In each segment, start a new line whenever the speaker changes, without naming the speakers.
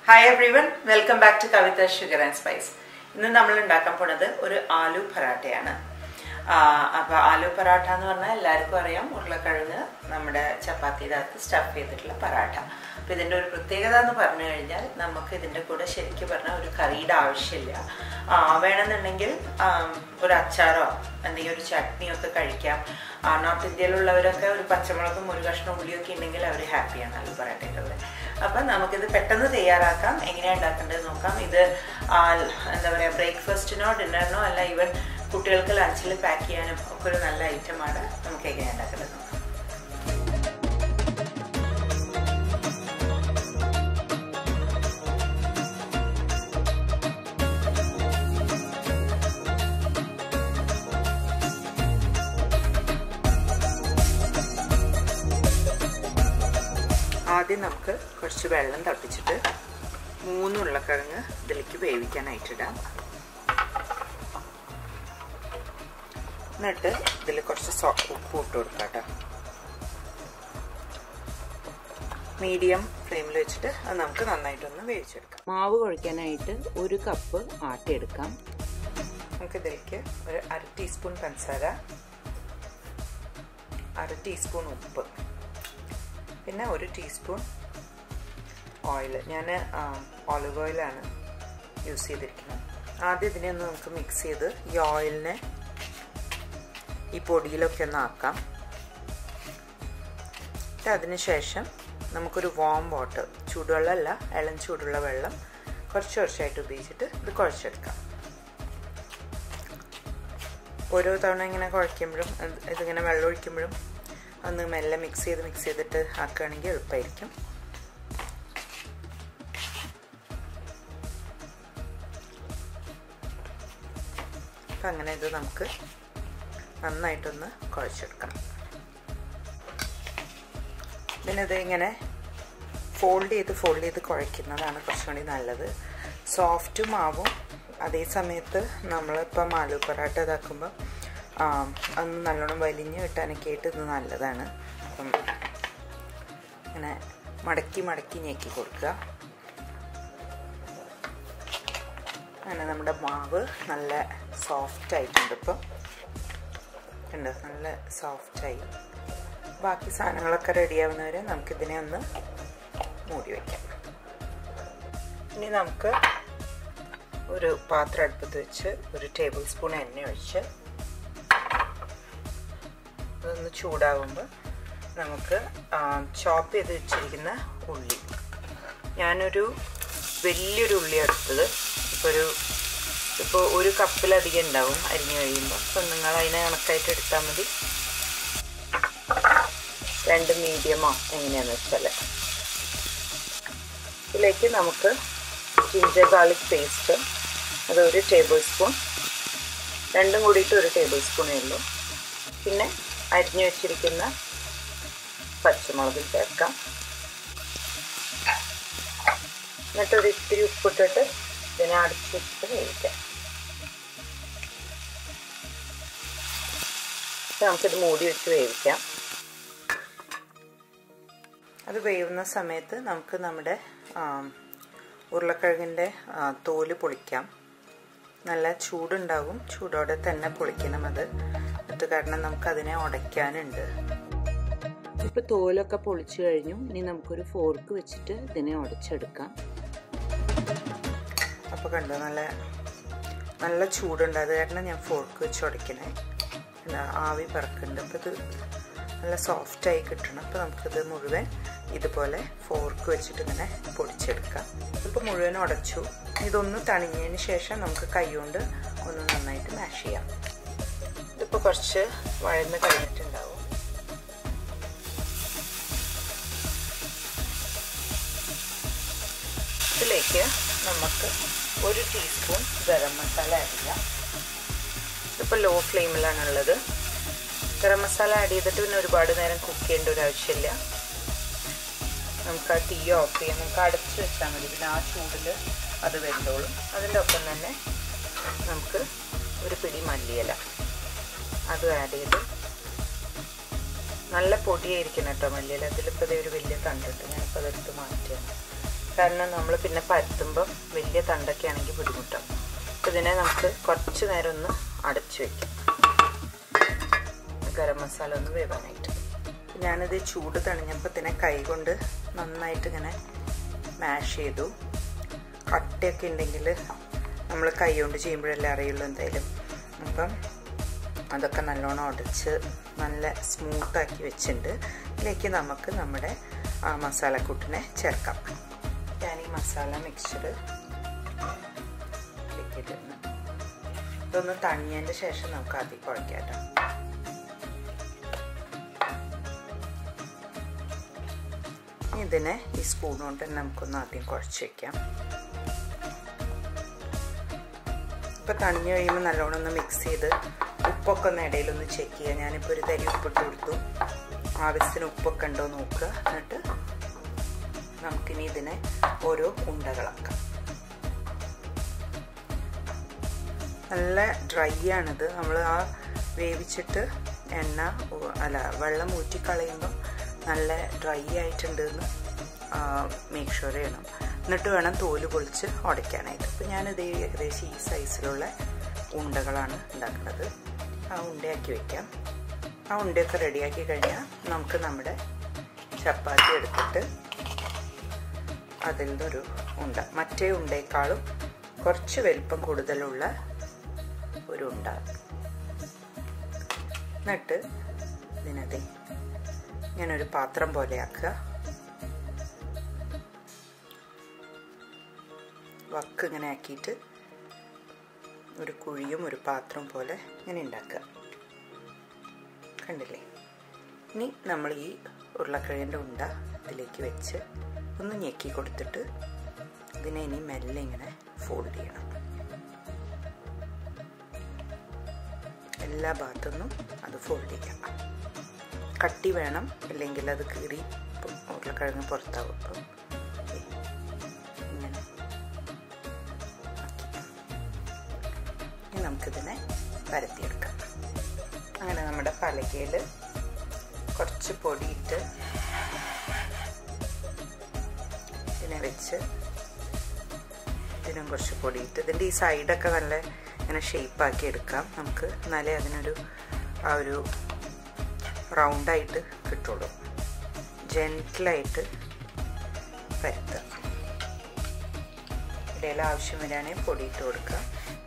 hi everyone welcome back to Kavitha sugar and spice ഇന്ന് നമ്മൾ ഉണ്ടാക്കാൻ പോണത് ഒരു ആലു പറാട്ടയാണ് അപ്പോൾ ആലു പറാട്ട എന്ന് പറഞ്ഞാൽ എല്ലാവർക്കും അറിയാം ഉരുളക്കിഴങ്ങ് നമ്മുടെ ചപ്പാത്തിയുടെ അകത്ത് സ്റ്റഫ് ചെയ്തിട്ടുള്ള പറാട്ട അപ്പോൾ ഇതിൻ്റെ ഒരു പ്രത്യേകത എന്ന് പറഞ്ഞു കഴിഞ്ഞാൽ നമുക്ക് ഇതിൻ്റെ കൂടെ ശരിക്കും പറഞ്ഞാൽ ഒരു കറിയുടെ ആവശ്യമില്ല ആ, വേണമെന്നുണ്ടെങ്കിൽ ആം, ഒരു അച്ചാറോ എന്തെങ്കിലും ഒരു ചട്നിയോ ഒക്കെ കഴിക്കാം ആ, നോർത്ത് ഇന്ത്യയിലുള്ളവരൊക്കെ ഒരു പച്ചമുളകും ഒരു കഷ്ണം ഉള്ളിയൊക്കെ ഉണ്ടെങ്കിൽ അവർ ഹാപ്പിയാണ് ആലു പറാട്ടയുടെ കൂടെ അപ്പം നമുക്കിത് പെട്ടെന്ന് തയ്യാറാക്കാം എങ്ങനെയാണ് ഉണ്ടാക്കേണ്ടത് നോക്കാം ഇത് ആ, എന്താ പറയുക ബ്രേക്ക്ഫാസ്റ്റിനോ ഡിന്നറിനോ അല്ല ഈവൻ കുട്ടികൾക്ക് ലഞ്ചിൽ പാക്ക് ചെയ്യാനും ഒക്കെ ഒരു നല്ല ഐറ്റമാണ് നമുക്ക് എങ്ങനെയാണ് ഉണ്ടാക്കേണ്ടത് നോക്കാം ആദ്യം നമുക്ക് കുറച്ച് വെള്ളം തിളപ്പിച്ചിട്ട് മൂന്ന് ഉരുളക്കിഴങ്ങ് ഇതിലേക്ക് വേവിക്കാനായിട്ടിടാം എന്നിട്ട് ഇതിൽ കുറച്ച് സോ ഉപ്പ് ഇട്ട് കൊടുക്കാം കേട്ടോ മീഡിയം ഫ്ലെയിമിൽ വെച്ചിട്ട് അത് നമുക്ക് നന്നായിട്ടൊന്ന് വേവിച്ചെടുക്കാം
മാവ് കുഴയ്ക്കാനായിട്ട് ഒരു കപ്പ് ആട്ടിയെടുക്കാം
നമുക്ക് ഇതിലേക്ക് ഒരു അര ടീസ്പൂൺ പഞ്ചസാര അര ടീസ്പൂൺ ഉപ്പ് പിന്നെ ഒരു ടീസ്പൂൺ ഓയിൽ ഞാൻ ഓലിവ് ഓയിലാണ് യൂസ് ചെയ്തിരിക്കുന്നത് ആദ്യം ഇതിനെ ഒന്ന് നമുക്ക് മിക്സ് ചെയ്ത് ഈ ഓയിലിനെ ഈ പൊടിയിലൊക്കെ ഒന്ന് ആക്കാം എന്നിട്ട് അതിന് ശേഷം നമുക്കൊരു വാം വാട്ടർ ചൂടുവെള്ളമല്ല ഇളം ചൂടുള്ള വെള്ളം കുറച്ച് കുറച്ചായിട്ട് ഉപയോഗിച്ചിട്ട് ഇത് കുഴച്ചെടുക്കാം ഓരോ തവണ ഇങ്ങനെ കുഴയ്ക്കുമ്പോഴും ഇത് ഇതിങ്ങനെ വെള്ളം ഒഴിക്കുമ്പോഴും ഒന്ന് മെല്ലെ മിക്സ് ചെയ്ത് മിക്സ് ചെയ്തിട്ട് ആക്കുകയാണെങ്കിൽ എളുപ്പമായിരിക്കും അപ്പം അങ്ങനെ ഇത് നമുക്ക് നന്നായിട്ടൊന്ന് കുഴച്ചെടുക്കാം പിന്നെ ഇത് ഇങ്ങനെ ഫോൾഡ് ചെയ്ത് ഫോൾഡ് ചെയ്ത് കുഴയ്ക്കുന്നതാണ് കുറച്ചും കൂടി നല്ലത് സോഫ്റ്റും ആവും അതേ സമയത്ത് നമ്മളിപ്പം ആലു പൊറാട്ട ഇതാക്കുമ്പോൾ അന്ന് നല്ലോണം വലിഞ്ഞ് കിട്ടാനൊക്കെ ആയിട്ട് ഇത് നല്ലതാണ് അപ്പം ഇങ്ങനെ മടക്കി മടക്കി ഞെക്കി കൊടുക്കുക അങ്ങനെ നമ്മുടെ മാവ് നല്ല സോഫ്റ്റ് ആയിട്ടുണ്ട് ഇപ്പം ഉണ്ട് നല്ല സോഫ്റ്റായി ബാക്കി സാധനങ്ങളൊക്കെ റെഡിയാവുന്നവരെ നമുക്കിതിനെ ഒന്ന് മൂടി വയ്ക്കാം ഇനി നമുക്ക് ഒരു പാത്രം അടുപ്പത്ത് വെച്ച് ഒരു ടേബിൾ സ്പൂൺ എണ്ണ ഒഴിച്ച് അതൊന്ന് ചൂടാകുമ്പോൾ നമുക്ക് ചോപ്പ് ചെയ്ത് വെച്ചിരിക്കുന്ന ഉള്ളി ഞാനൊരു വലിയൊരു ഉള്ളി എടുത്തത് ഇപ്പോൾ ഒരു ഇപ്പോൾ ഒരു കപ്പിലധികം ഉണ്ടാവും അരിഞ്ഞു കഴിയുമ്പോൾ അപ്പം നിങ്ങൾ അതിനെ കണക്കായിട്ട് എടുത്താൽ മതി രണ്ട് മീഡിയമോ എങ്ങനെയാണെന്ന് വെച്ചാൽ ഇതിലേക്ക് നമുക്ക് ജിഞ്ചർ ഗാർലിക് പേസ്റ്റ് അത് ഒരു ടേബിൾ സ്പൂൺ രണ്ടും കൂടിയിട്ട് ഒരു ടേബിൾ സ്പൂണേ ഉള്ളൂ പിന്നെ അരിഞ്ഞു വെച്ചിരിക്കുന്ന പച്ചമുളക് ചേർക്കാം എന്നിട്ട് ഒരു ഇത്തിരി ഉപ്പിട്ടിട്ട് ഇതിനെ അടച്ചു വെച്ചിട്ട് വേവിക്കാം നമുക്കിത് മൂടി വെച്ച് വേവിക്കാം അത് വേവുന്ന സമയത്ത് നമുക്ക് നമ്മുടെ ഉരുളക്കിഴങ്ങിൻ്റെ തോല് പൊളിക്കാം നല്ല ചൂടുണ്ടാകും ചൂടോടെ തന്നെ പൊളിക്കണം അത് അത് കാരണം നമുക്കതിനെ ഉടയ്ക്കാനുണ്ട്
ഇപ്പൊ തോലൊക്കെ പൊളിച്ചു കഴിഞ്ഞു ഇനി നമുക്കൊരു ഫോർക്ക് വെച്ചിട്ട് ഇതിനെ ഉടച്ചെടുക്കാം
അപ്പോൾ കണ്ടോ നല്ല നല്ല ചൂടുണ്ട് അത് കാരണം ഞാൻ ഫോർക്ക് വെച്ച് ഉടയ്ക്കണേ ആവി പറക്കുന്നുണ്ട് അപ്പോൾ ഇത് നല്ല സോഫ്റ്റായി കിട്ടണം അപ്പോൾ നമുക്കിത് മുഴുവൻ ഇതുപോലെ ഫോർക്ക് വെച്ചിട്ട് ഇങ്ങനെ പൊടിച്ചെടുക്കാം ഇപ്പോൾ മുഴുവൻ ഉടച്ചു ഇതൊന്ന് തണിഞ്ഞതിന് ശേഷം നമുക്ക് കൈകൊണ്ട് ഒന്ന് നന്നായിട്ട് മാഷ് ചെയ്യാം ഇതിപ്പോൾ കുറച്ച് വഴന്ന് കഴിഞ്ഞിട്ടുണ്ടാവും ഇതിലേക്ക് നമുക്ക് ഒരു ടീസ്പൂൺ ഗരം മസാല ആഡ് ചെയ്യാം ഇതിപ്പോൾ ലോ ഫ്ലെയിമിലാണുള്ളത് ഗരം മസാല ആഡ് ചെയ്തിട്ട് പിന്നെ ഒരുപാട് നേരം കുക്ക് ചെയ്യേണ്ട ഒരു ആവശ്യമില്ല നമുക്ക് ആ തീ ഓഫ് ചെയ്യാം നമുക്ക് അടച്ചു വെച്ചാൽ മതി പിന്നെ ആ ചൂടിൽ അത് വെന്തോളും അതിൻ്റെ ഒപ്പം തന്നെ നമുക്ക് ഒരു പിടി മല്ലിയില അതും ആഡ് ചെയ്ത് നല്ല പൊടിയായിരിക്കണം കേട്ടോ മല്ലിയില അതിലിപ്പോൾ ഒരു വലിയ തണ്ടുണ്ട് ഞാനിപ്പോൾ അതെടുത്ത് മാറ്റുകയാണ് കാരണം നമ്മൾ പിന്നെ പരത്തുമ്പം വലിയ തണ്ടൊക്കെ ആണെങ്കിൽ ബുദ്ധിമുട്ടാവും അപ്പോൾ ഇതിനെ നമുക്ക് കുറച്ച് നേരം ഒന്ന് അടച്ചു വയ്ക്കാം ഗരം മസാല ഒന്ന് വേവാനായിട്ട് ഞാനിത് ചൂട് തണിഞ്ഞപ്പോൾ തന്നെ കൈ കൊണ്ട് നന്നായിട്ട് ഇങ്ങനെ മാഷ് ചെയ്തു കട്ടയൊക്കെ ഉണ്ടെങ്കിൽ നമ്മൾ കൈ കൊണ്ട് ചെയ്യുമ്പോഴല്ലേ അറിയുള്ളൂ എന്തായാലും അപ്പം അതൊക്കെ നല്ലോണം ഉടച്ച് നല്ല സ്മൂത്താക്കി വെച്ചിട്ടുണ്ട് ഇതിലേക്ക് നമുക്ക് നമ്മുടെ ആ മസാലക്കൂട്ടിനെ ചേർക്കാം ഞാൻ ഈ മസാല മിക്സ്ചർ ഇടുന്നു ഇതൊന്ന് തണിയതിൻ്റെ ശേഷം നമുക്ക് ആദ്യം കുഴക്കാം കേട്ടോ ഇതിനെ ഈ സ്പൂൺ കൊണ്ട് നമുക്കൊന്ന് ആദ്യം കുഴച്ച് വയ്ക്കാം ഇപ്പോൾ തണിഞ്ഞു കഴിയുമ്പോൾ നല്ലോണം ഒന്ന് മിക്സ് ചെയ്ത് ഉപ്പൊക്കെ ഒന്ന് ഇടയിലൊന്ന് ചെക്ക് ചെയ്യുക ഞാനിപ്പോൾ ഒരു തരി ഉപ്പിട്ട് കൊടുത്തു ആവശ്യത്തിന് ഉപ്പൊക്കെ ഉണ്ടോ നോക്കുക എന്നിട്ട് നമുക്കിനി ഇതിനെ ഓരോ ഉണ്ടകളാക്കാം നല്ല ഡ്രൈ ആണിത് നമ്മൾ ആ വേവിച്ചിട്ട് എണ്ണ അല്ല വെള്ളം ഊറ്റിക്കളയുമ്പം നല്ല ഡ്രൈ ആയിട്ടുണ്ട് എന്ന് മേക്ക് ഷുവർ ചെയ്യണം എന്നിട്ട് വേണം തോല് പൊളിച്ച് ഉടയ്ക്കാനായിട്ട് അപ്പോൾ ഞാനിത് ഏകദേശം ഈ സൈസിലുള്ള ഉണ്ടകളാണ് ഉണ്ടാക്കുന്നത് ആ ഉണ്ടയാക്കി വെക്കാം ആ ഉണ്ടയൊക്കെ റെഡിയാക്കി കഴിഞ്ഞാൽ നമുക്ക് നമ്മുടെ ചപ്പാത്തി എടുത്തിട്ട് അതിൽ നിന്നൊരു ഉണ്ട മറ്റേ ഉണ്ടയേക്കാളും കുറച്ച് വലിപ്പം കൂടുതലുള്ള ഒരു ഉണ്ട എന്നിട്ട് ഇതിനകത്ത് ഇങ്ങനെ ഒരു പാത്രം പോലെ ആക്കുക വക്ക് ഇങ്ങനെ ആക്കിയിട്ട് ഒരു കുഴിയും ഒരു പാത്രം പോലെ ഇങ്ങനെ ഉണ്ടാക്കുക കണ്ടില്ലേ ഇനി നമ്മൾ ഈ ഉരുളക്കിഴങ്ങിൻ്റെ ഉണ്ട ഇതിലേക്ക് വെച്ച് ഒന്ന് ഞെക്കി കൊടുത്തിട്ട് ഇതിനെ ഇനി മെല്ലെ ഇങ്ങനെ ഫോൾഡ് ചെയ്യണം എല്ലാ ഭാഗത്തുനിന്നും അത് ഫോൾഡ് ചെയ്യാം കട്ടി വേണം അല്ലെങ്കിൽ അത് കീറി ഉരുളക്കിഴങ്ങ് പുറത്താവും അപ്പം ഇങ്ങനെ ഇനി നമുക്കിതിനെ പരത്തിയെടുക്കാം അങ്ങനെ നമ്മുടെ പലകയിൽ കുറച്ച് പൊടിയിട്ട് ഇതിനെ വെച്ച് ഇതിനും കുറച്ച് പൊടിയിട്ട് ഇതിൻ്റെ ഈ സൈഡൊക്കെ നല്ല ഇങ്ങനെ ഷേപ്പാക്കി എടുക്കാം നമുക്ക് എന്നാലേ അതിനൊരു ആ ഒരു റൗണ്ടായിട്ട് കിട്ടുള്ളൂ ജെൻറ്റിലായിട്ട് പരത്തുക ഇടയിൽ ആവശ്യം വരികയാണെങ്കിൽ പൊടിയിട്ട് കൊടുക്കുക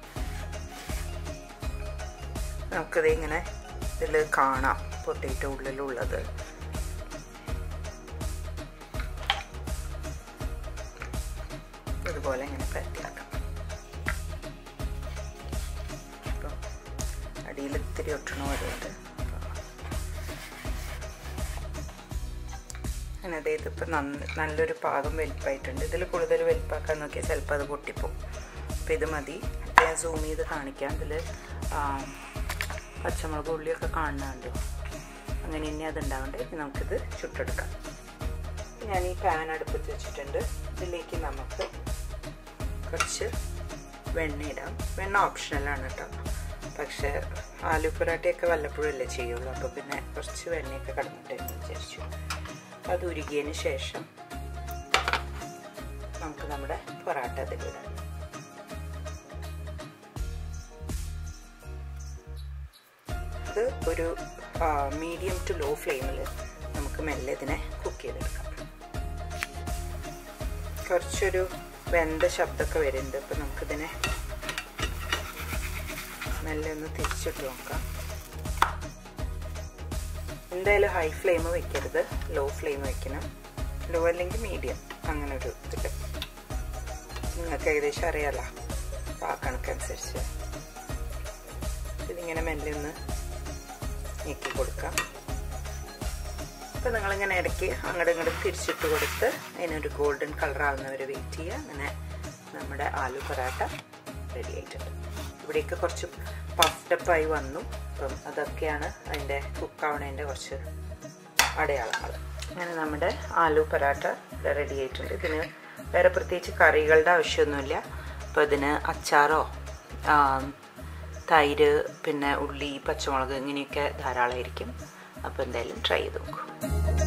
നമുക്കിത് ഇങ്ങനെ ഇതിൽ കാണാം പൊട്ടിയിട്ട് ഉള്ളിലുള്ളത് ഇതുപോലെ ഇങ്ങനെ പരത്തിയാക്കാം അപ്പം അടിയിൽ ഇത്തിരി ഒട്ടണ വരെയുണ്ട് അങ്ങനെ അതെ ഇതിപ്പോൾ നന്ന നല്ലൊരു പാകം വലിപ്പമായിട്ടുണ്ട് ഇതിൽ കൂടുതൽ വലിപ്പാക്കാൻ നോക്കിയാൽ ചിലപ്പോൾ അത് പൊട്ടിപ്പോവും അപ്പോൾ ഇത് മതി ഞാൻ സൂം ചെയ്ത് കാണിക്കാം ഇതിൽ പച്ചമുളക് ഉള്ളിയൊക്കെ കാണുന്നുണ്ടോ അങ്ങനെ ഇനി അതുണ്ടാവണ്ടേ ഇനി നമുക്കിത് ചുട്ടെടുക്കാം ഞാൻ ഈ പാൻ അടുപ്പത്ത് വെച്ചിട്ടുണ്ട് ഇതിലേക്ക് നമുക്ക് കുറച്ച് വെണ്ണ ഇടാം വെണ്ണ ഓപ്ഷണലാണ് കേട്ടോ പക്ഷേ ആലു പൊറാട്ടയൊക്കെ വല്ലപ്പോഴും അല്ലേ ചെയ്യുള്ളൂ അപ്പോൾ പിന്നെ കുറച്ച് വെണ്ണയൊക്കെ കടന്നിട്ട് എന്ന് വിചാരിച്ചു അത് ഉരുകിയതിന് ശേഷം നമുക്ക് നമ്മുടെ പൊറാട്ട അതിലിടാം ഇത് ഒരു മീഡിയം ടു ലോ ഫ്ലെയിമിൽ നമുക്ക് മെല്ലെ ഇതിനെ കുക്ക് ചെയ്തെടുക്കാം കുറച്ചൊരു വെന്ത ശബ്ദമൊക്കെ വരുന്നുണ്ട് അപ്പം നമുക്കിതിനെ മെല്ലെ ഒന്ന് തിരിച്ചിട്ട് നോക്കാം എന്തായാലും ഹൈ ഫ്ലെയിം വെക്കരുത് ലോ ഫ്ലെയിം വെക്കണം ലോ അല്ലെങ്കിൽ മീഡിയം അങ്ങനെ ഒരു ഇതിൽ നിങ്ങൾക്ക് ഏകദേശം അറിയാലോ ആ കണക്കനുസരിച്ച് ഇതിങ്ങനെ മെല്ലെ ഒന്ന് ഞെക്കി കൊടുക്കാം അപ്പോൾ നിങ്ങളിങ്ങനെ ഇടയ്ക്ക് അങ്ങോട്ടും ഇങ്ങോട്ടും തിരിച്ചിട്ട് കൊടുത്ത് അതിനൊരു ഗോൾഡൻ കളർ ആവുന്നവരെ വെയിറ്റ് ചെയ്യുക അങ്ങനെ നമ്മുടെ ആലു പൊറാട്ട റെഡി ആയിട്ടുണ്ട് ഇവിടേക്ക് കുറച്ച് പഫ്ഡപ്പായി വന്നു അപ്പം അതൊക്കെയാണ് അതിൻ്റെ കുക്കാവണതിൻ്റെ കുറച്ച് അടയാളങ്ങൾ അങ്ങനെ നമ്മുടെ ആലു പൊറാട്ട റെഡി ആയിട്ടുണ്ട് ഇതിന് വേറെ പ്രത്യേകിച്ച് കറികളുടെ ആവശ്യമൊന്നുമില്ല അപ്പോൾ ഇതിന് അച്ചാറോ തൈര് പിന്നെ ഉള്ളി പച്ചമുളക് ഇങ്ങനെയൊക്കെ ധാരാളമായിരിക്കും അപ്പോൾ എന്തായാലും ട്രൈ ചെയ്ത് നോക്കൂ